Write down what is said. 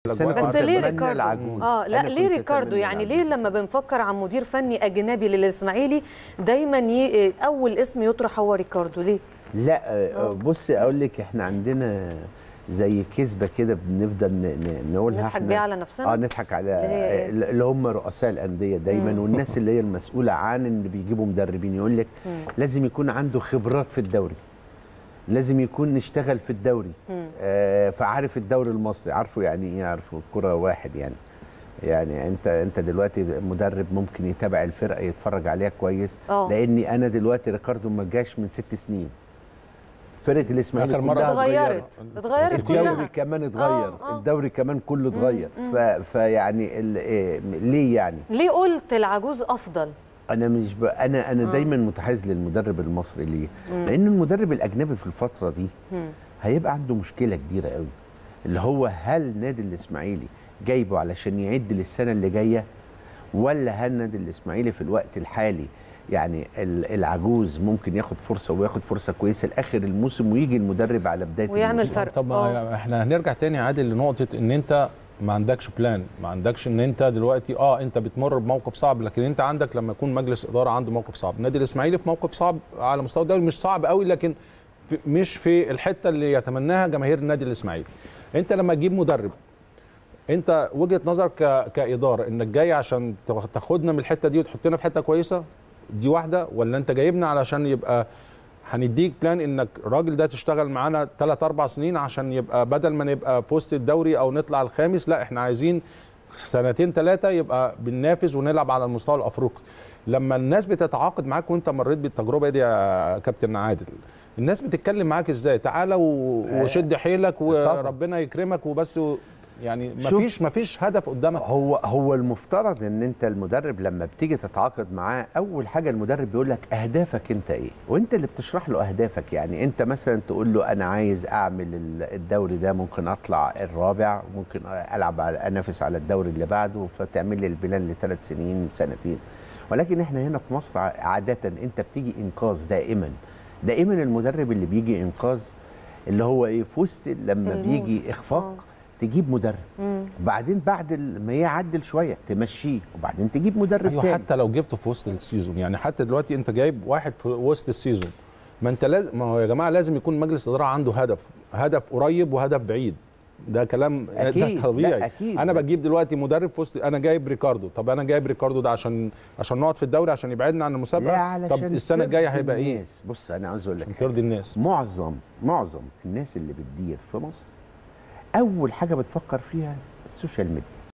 بس أنا الأجواء كنت بس ليه أتمنى ريكاردو العجوز. اه لا أنا ليه كنت ريكاردو أتمنى يعني ليه العجوز. لما بنفكر عن مدير فني اجنبي للاسماعيلي دايما ي... اول اسم يطرح هو ريكاردو ليه لا آه، بصي اقول لك احنا عندنا زي كذبه كده بنفضل ن- ن- نقولها نضحك احنا بيها على نفسنا؟ اه نضحك على اللي هي إيه؟ آه، اللي هم رؤساء الانديه دايما والناس اللي هي المسؤوله عن اللي بيجيبوا مدربين يقول لك لازم يكون عنده خبرات في الدوري لازم يكون نشتغل في الدوري آه فعارف الدوري المصري عارفه يعني ايه عارفه الكره واحد يعني يعني انت انت دلوقتي مدرب ممكن يتابع الفرقه يتفرج عليها كويس آه. لاني انا دلوقتي ريكاردو ما جاش من ست سنين فرقه الاسماعيلي آخر مرة كلها اتغيرت اتغيرت كتير. الدوري كلها كمان اتغير آه، آه. الدوري كمان كله اتغير ف... فيعني ال... إيه، ليه يعني ليه قلت العجوز افضل انا مش ب... انا انا دايما متحيز للمدرب المصري ليه لان المدرب الاجنبي في الفتره دي هيبقى عنده مشكله كبيره قوي اللي هو هل نادي الاسماعيلي جايبه علشان يعد للسنه اللي جايه ولا هل نادي الاسماعيلي في الوقت الحالي يعني ال- العجوز ممكن ياخد فرصه وياخد فرصه كويسه لاخر الموسم ويجي المدرب على بدايه ويعمل الموسم. فرق. طب آه. ما احنا هنرجع تاني عادل لنقطه ان انت ما عندكش بلان ما عندكش ان انت دلوقتي اه انت بتمر بموقف صعب لكن انت عندك لما يكون مجلس اداره عنده موقف صعب النادي الاسماعيلي في موقف صعب على مستوى الدوري مش صعب قوي لكن في مش في الحته اللي يتمناها جماهير النادي الاسماعيلي انت لما تجيب مدرب انت وجهه نظرك ك- كاداره انك جاي عشان تاخ- تاخدنا من الحته دي وتحطنا في حته كويسه دي واحده ولا انت جايبنا علشان يبقى هنديك بلان انك الراجل ده تشتغل معانا 3 4 سنين عشان يبقى بدل ما نبقى في وسط الدوري او نطلع الخامس لا احنا عايزين سنتين ثلاثه يبقى بننافس ونلعب على المستوى الافريقي لما الناس بتتعاقد معاك وانت مريت بالتجربه دي يا كابتن عادل الناس بتتكلم معاك ازاي تعالى و- وشد حيلك وربنا يكرمك وبس و... يعني شوف. مفيش مفيش هدف قدامك هو هو المفترض ان انت المدرب لما بتيجي تتعاقد معاه اول حاجه المدرب بيقول لك اهدافك انت ايه وانت اللي بتشرح له اهدافك يعني انت مثلا تقول له انا عايز اعمل ال- الدوري ده ممكن اطلع الرابع ممكن العب على انافس على الدوري اللي بعده فتعمل لي البلان لثلاث سنين سنتين ولكن احنا هنا في مصر ع- عاده انت بتيجي انقاذ دائما دائما المدرب اللي بيجي انقاذ اللي هو ايه في وسط لما الموج. بيجي اخفاق تجيب مدرب وبعدين بعد ال- ما يعدل شويه تمشيه وبعدين تجيب مدرب ايوه تاني حتى لو جبته في وسط السيزون يعني حتى دلوقتي انت جايب واحد في وسط السيزون ما انت لازم ما هو يا جماعه لازم يكون مجلس اداره عنده هدف هدف قريب وهدف بعيد ده كلام أكيد، ده طبيعي لا، أكيد. انا بجيب دلوقتي مدرب في وسط انا جايب ريكاردو طب انا جايب ريكاردو ده عشان عشان نقعد في الدوري عشان يبعدنا عن لا المسابقه علشان طب السنه الجايه ترضي هيبقى ايه الناس. بص انا عاوز اقول لك عشان حاجة. ترضي الناس معظم معظم الناس اللي بتدير في مصر اول حاجه بتفكر فيها السوشيال ميديا